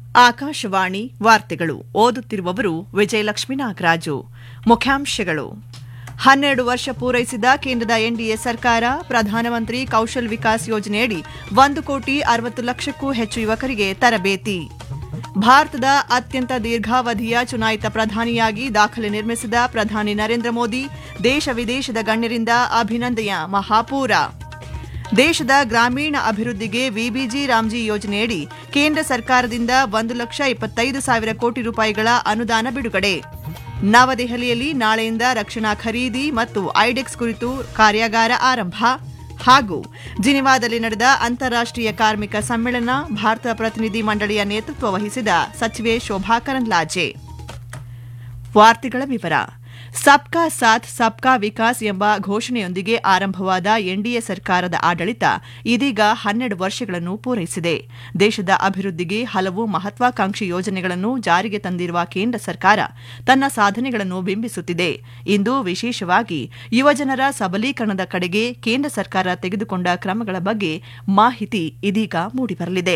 ಆಕಾಶವಾಣಿ ವಾರ್ತೆಗಳು ಓದುತ್ತಿರುವವರು ವಿಜಯಲಕ್ಷ್ಮೀ ನಾಗರಾಜು ಮುಖ್ಯಾಂಶಗಳು ಹನ್ನೆರಡು ವರ್ಷ ಪೂರೈಸಿದ ಕೇಂದ್ರದ ಎನ್ಡಿಎ ಸರ್ಕಾರ ಪ್ರಧಾನಮಂತ್ರಿ ಕೌಶಲ್ ವಿಕಾಸ್ ಯೋಜನೆಯಡಿ ಒಂದು ಕೋಟಿ ಅರವತ್ತು ಲಕ್ಷಕ್ಕೂ ಹೆಚ್ಚು ಯುವಕರಿಗೆ ತರಬೇತಿ ಭಾರತದ ಅತ್ಯಂತ ದೀರ್ಘಾವಧಿಯ ಚುನಾಯಿತ ಪ್ರಧಾನಿಯಾಗಿ ದಾಖಲೆ ನಿರ್ಮಿಸಿದ ಪ್ರಧಾನಿ ನರೇಂದ್ರ ಮೋದಿ ದೇಶ ವಿದೇಶದ ಗಣ್ಯರಿಂದ ಅಭಿನಂದನೆಯ ಮಹಾಪೂರ ದೇಶದ ಗ್ರಾಮೀಣ ಅಭಿವೃದ್ಧಿಗೆ ವಿಬಿಜಿ ರಾಮ್ಜಿ ಯೋಜನೆಯಡಿ ಕೇಂದ್ರ ಸರ್ಕಾರದಿಂದ ಒಂದು ಲಕ್ಷ ಇಪ್ಪತ್ತೈದು ಸಾವಿರ ಕೋಟಿ ರೂಪಾಯಿಗಳ ಅನುದಾನ ಬಿಡುಗಡೆ ನವದೆಹಲಿಯಲ್ಲಿ ನಾಳೆಯಿಂದ ರಕ್ಷಣಾ ಖರೀದಿ ಮತ್ತು ಐಡೆಕ್ಸ್ ಕುರಿತು ಕಾರ್ಯಾಗಾರ ಆರಂಭ ಹಾಗೂ ಜಿನಿವಾದಲ್ಲಿ ನಡೆದ ಅಂತಾರಾಷ್ಟೀಯ ಕಾರ್ಮಿಕ ಸಮ್ಮೇಳನ ಭಾರತ ಪ್ರತಿನಿಧಿ ಮಂಡಳಿಯ ನೇತೃತ್ವ ವಹಿಸಿದ ಸಚಿವೆ ಶೋಭಾ ಕರಂದ್ಲಾಜೆ ವಾರ್ತೆಗಳ ವಿವರ ಸಬ್ಕಾ ಸಾಥ್ ಸಬ್ಕಾ ವಿಕಾಸ್ ಎಂಬ ಘೋಷಣೆಯೊಂದಿಗೆ ಆರಂಭವಾದ ಎನ್ಡಿಎ ಸರ್ಕಾರದ ಆಡಳಿತ ಇದೀಗ ಹನ್ನೆರಡು ವರ್ಷಗಳನ್ನು ಪೂರೈಸಿದೆ ದೇಶದ ಅಭಿವೃದ್ಧಿಗೆ ಹಲವು ಮಹತ್ವಾಕಾಂಕ್ಷಿ ಯೋಜನೆಗಳನ್ನು ಜಾರಿಗೆ ತಂದಿರುವ ಕೇಂದ್ರ ಸರ್ಕಾರ ತನ್ನ ಸಾಧನೆಗಳನ್ನು ಬಿಂಬಿಸುತ್ತಿದೆ ಇಂದು ವಿಶೇಷವಾಗಿ ಯುವಜನರ ಸಬಲೀಕರಣದ ಕಡೆಗೆ ಕೇಂದ್ರ ಸರ್ಕಾರ ತೆಗೆದುಕೊಂಡ ಕ್ರಮಗಳ ಬಗ್ಗೆ ಮಾಹಿತಿ ಇದೀಗ ಮೂಡಿಬರಲಿದೆ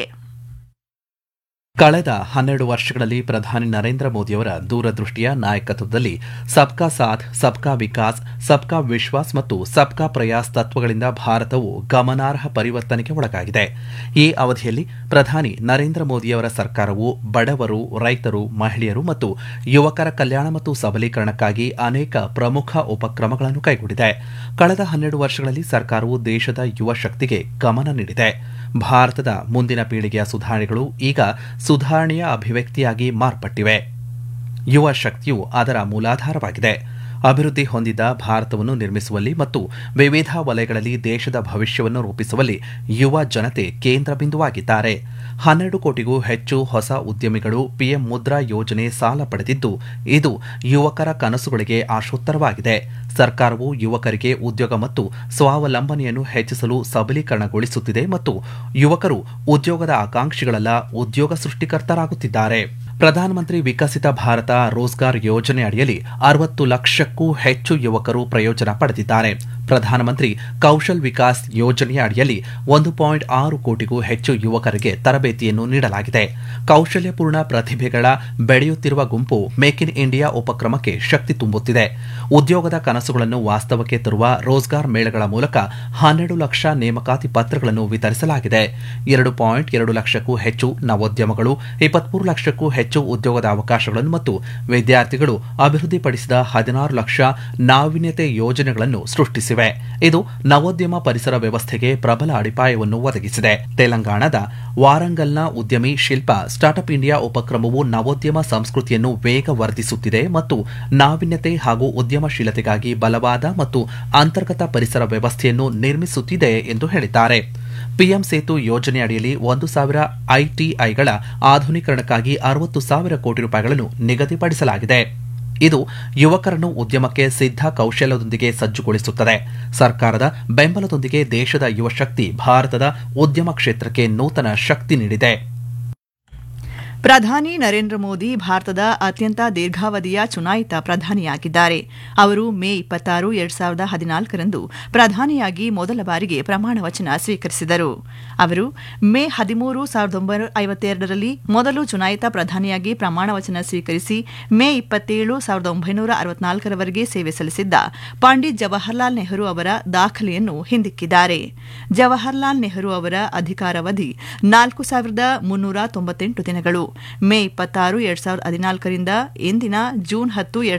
ಕಳೆದ ಹನ್ನೆರಡು ವರ್ಷಗಳಲ್ಲಿ ಪ್ರಧಾನಿ ನರೇಂದ್ರ ಮೋದಿಯವರ ದೂರದೃಷ್ಟಿಯ ನಾಯಕತ್ವದಲ್ಲಿ ಸಬ್ಕಾ ಸಾಥ್ ಸಬ್ಕಾ ವಿಕಾಸ್ ಸಬ್ಕಾ ವಿಶ್ವಾಸ್ ಮತ್ತು ಸಬ್ಕಾ ಪ್ರಯಾಸ್ ತತ್ವಗಳಿಂದ ಭಾರತವು ಗಮನಾರ್ಹ ಪರಿವರ್ತನೆಗೆ ಒಳಗಾಗಿದೆ ಈ ಅವಧಿಯಲ್ಲಿ ಪ್ರಧಾನಿ ನರೇಂದ್ರ ಮೋದಿಯವರ ಸರ್ಕಾರವು ಬಡವರು ರೈತರು ಮಹಿಳೆಯರು ಮತ್ತು ಯುವಕರ ಕಲ್ಯಾಣ ಮತ್ತು ಸಬಲೀಕರಣಕ್ಕಾಗಿ ಅನೇಕ ಪ್ರಮುಖ ಉಪಕ್ರಮಗಳನ್ನು ಕೈಗೊಂಡಿದೆ ಕಳೆದ ಹನ್ನೆರಡು ವರ್ಷಗಳಲ್ಲಿ ಸರ್ಕಾರವು ದೇಶದ ಯುವ ಶಕ್ತಿಗೆ ಗಮನ ನೀಡಿದೆ ಭಾರತದ ಮುಂದಿನ ಪೀಳಿಗೆಯ ಸುಧಾರಣೆಗಳು ಈಗ ಸುಧಾರಣೆಯ ಅಭಿವ್ಯಕ್ತಿಯಾಗಿ ಮಾರ್ಪಟ್ಟಿವೆ ಯುವ ಶಕ್ತಿಯು ಅದರ ಮೂಲಾಧಾರವಾಗಿದೆ ಅಭಿವೃದ್ಧಿ ಹೊಂದಿದ ಭಾರತವನ್ನು ನಿರ್ಮಿಸುವಲ್ಲಿ ಮತ್ತು ವಿವಿಧ ವಲಯಗಳಲ್ಲಿ ದೇಶದ ಭವಿಷ್ಯವನ್ನು ರೂಪಿಸುವಲ್ಲಿ ಯುವ ಜನತೆ ಕೇಂದ್ರ ಬಿಂದುವಾಗಿದ್ದಾರೆ ಹನ್ನೆರಡು ಕೋಟಿಗೂ ಹೆಚ್ಚು ಹೊಸ ಉದ್ಯಮಿಗಳು ಪಿಎಂ ಮುದ್ರಾ ಯೋಜನೆ ಸಾಲ ಪಡೆದಿದ್ದು ಇದು ಯುವಕರ ಕನಸುಗಳಿಗೆ ಆಶೋತ್ತರವಾಗಿದೆ ಸರ್ಕಾರವು ಯುವಕರಿಗೆ ಉದ್ಯೋಗ ಮತ್ತು ಸ್ವಾವಲಂಬನೆಯನ್ನು ಹೆಚ್ಚಿಸಲು ಸಬಲೀಕರಣಗೊಳಿಸುತ್ತಿದೆ ಮತ್ತು ಯುವಕರು ಉದ್ಯೋಗದ ಆಕಾಂಕ್ಷಿಗಳಲ್ಲ ಉದ್ಯೋಗ ಸೃಷ್ಟಿಕರ್ತರಾಗುತ್ತಿದ್ದಾರೆ ಪ್ರಧಾನಮಂತ್ರಿ ವಿಕಸಿತ ಭಾರತ ರೋಜ್ಗಾರ್ ಯೋಜನೆ ಅಡಿಯಲ್ಲಿ ಅರವತ್ತು ಲಕ್ಷಕ್ಕೂ ಹೆಚ್ಚು ಯುವಕರು ಪ್ರಯೋಜನ ಪಡೆದಿದ್ದಾರೆ ಪ್ರಧಾನಮಂತ್ರಿ ಕೌಶಲ್ ವಿಕಾಸ್ ಯೋಜನೆಯ ಅಡಿಯಲ್ಲಿ ಒಂದು ಪಾಯಿಂಟ್ ಆರು ಕೋಟಿಗೂ ಹೆಚ್ಚು ಯುವಕರಿಗೆ ತರಬೇತಿಯನ್ನು ನೀಡಲಾಗಿದೆ ಕೌಶಲ್ಯಪೂರ್ಣ ಪ್ರತಿಭೆಗಳ ಬೆಳೆಯುತ್ತಿರುವ ಗುಂಪು ಮೇಕ್ ಇನ್ ಇಂಡಿಯಾ ಉಪಕ್ರಮಕ್ಕೆ ಶಕ್ತಿ ತುಂಬುತ್ತಿದೆ ಉದ್ಯೋಗದ ಕನಸುಗಳನ್ನು ವಾಸ್ತವಕ್ಕೆ ತರುವ ರೋಜ್ಗಾರ್ ಮೇಳಗಳ ಮೂಲಕ ಹನ್ನೆರಡು ಲಕ್ಷ ನೇಮಕಾತಿ ಪತ್ರಗಳನ್ನು ವಿತರಿಸಲಾಗಿದೆ ಎರಡು ಪಾಯಿಂಟ್ ಎರಡು ಲಕ್ಷಕ್ಕೂ ಹೆಚ್ಚು ನವೋದ್ಯಮಗಳು ಇಪ್ಪತ್ಮೂರು ಲಕ್ಷಕ್ಕೂ ಹೆಚ್ಚು ಉದ್ಯೋಗದ ಅವಕಾಶಗಳನ್ನು ಮತ್ತು ವಿದ್ಯಾರ್ಥಿಗಳು ಅಭಿವೃದ್ಧಿಪಡಿಸಿದ ಹದಿನಾರು ಲಕ್ಷ ನಾವೀನ್ಯತೆ ಯೋಜನೆಗಳನ್ನು ಸೃಷ್ಟಿಸಿವೆ ಇದು ನವೋದ್ಯಮ ಪರಿಸರ ವ್ಯವಸ್ಥೆಗೆ ಪ್ರಬಲ ಅಡಿಪಾಯವನ್ನು ಒದಗಿಸಿದೆ ತೆಲಂಗಾಣದ ವಾರಂಗಲ್ನ ಉದ್ಯಮಿ ಶಿಲ್ಪ ಸ್ಟಾರ್ಟ್ಅಪ್ ಇಂಡಿಯಾ ಉಪಕ್ರಮವು ನವೋದ್ಯಮ ಸಂಸ್ಕೃತಿಯನ್ನು ವೇಗವರ್ಧಿಸುತ್ತಿದೆ ಮತ್ತು ನಾವೀನ್ಯತೆ ಹಾಗೂ ಉದ್ಯಮಶೀಲತೆಗಾಗಿ ಬಲವಾದ ಮತ್ತು ಅಂತರ್ಗತ ಪರಿಸರ ವ್ಯವಸ್ಥೆಯನ್ನು ನಿರ್ಮಿಸುತ್ತಿದೆ ಎಂದು ಹೇಳಿದ್ದಾರೆ ಪಿಎಂ ಸೇತು ಯೋಜನೆ ಅಡಿಯಲ್ಲಿ ಒಂದು ಸಾವಿರ ಐಟಿಐಗಳ ಆಧುನೀಕರಣಕ್ಕಾಗಿ ಅರವತ್ತು ಸಾವಿರ ಕೋಟಿ ರೂಪಾಯಿಗಳನ್ನು ನಿಗದಿಪಡಿಸಲಾಗಿದೆ ಇದು ಯುವಕರನ್ನು ಉದ್ಯಮಕ್ಕೆ ಸಿದ್ಧ ಕೌಶಲ್ಯದೊಂದಿಗೆ ಸಜ್ಜುಗೊಳಿಸುತ್ತದೆ ಸರ್ಕಾರದ ಬೆಂಬಲದೊಂದಿಗೆ ದೇಶದ ಯುವ ಶಕ್ತಿ ಭಾರತದ ಉದ್ಯಮ ಕ್ಷೇತ್ರಕ್ಕೆ ನೂತನ ಶಕ್ತಿ ನೀಡಿದೆ ಪ್ರಧಾನಿ ನರೇಂದ್ರ ಮೋದಿ ಭಾರತದ ಅತ್ಯಂತ ದೀರ್ಘಾವಧಿಯ ಚುನಾಯಿತ ಪ್ರಧಾನಿಯಾಗಿದ್ದಾರೆ ಅವರು ಮೇ ಇಪ್ಪತ್ತಾರು ಎರಡ್ ಸಾವಿರದ ಹದಿನಾಲ್ಕರಂದು ಪ್ರಧಾನಿಯಾಗಿ ಮೊದಲ ಬಾರಿಗೆ ಪ್ರಮಾಣ ವಚನ ಸ್ವೀಕರಿಸಿದರು ಅವರು ಮೇ ಹದಿಮೂರು ಸಾವಿರದ ಒಂಬೈನೂರ ಐವತ್ತೆರಡರಲ್ಲಿ ಮೊದಲು ಚುನಾಯಿತ ಪ್ರಧಾನಿಯಾಗಿ ಪ್ರಮಾಣ ವಚನ ಸ್ವೀಕರಿಸಿ ಮೇ ಇಪ್ಪತ್ತೇಳು ಸಾವಿರದ ಒಂಬೈನೂರ ಅರವತ್ನಾಲ್ಕರವರೆಗೆ ಸೇವೆ ಸಲ್ಲಿಸಿದ್ದ ಪಂಡಿತ್ ಜವಾಹರ್ಲಾಲ್ ನೆಹರು ಅವರ ದಾಖಲೆಯನ್ನು ಹಿಂದಿಕ್ಕಿದ್ದಾರೆ ಜವಾಹರ್ಲಾಲ್ ನೆಹರು ಅವರ ಅಧಿಕಾರಾವಧಿ ನಾಲ್ಕು ಸಾವಿರದ ಮುನ್ನೂರ ತೊಂಬತ್ತೆಂಟು ದಿನಗಳು ಮೇ ಇಪ್ಪತ್ತಾರು ಎರಡ್ ಸಾವಿರದ ಹದಿನಾಲ್ಕರಿಂದ ಇಂದಿನ ಜೂನ್ ಹತ್ತು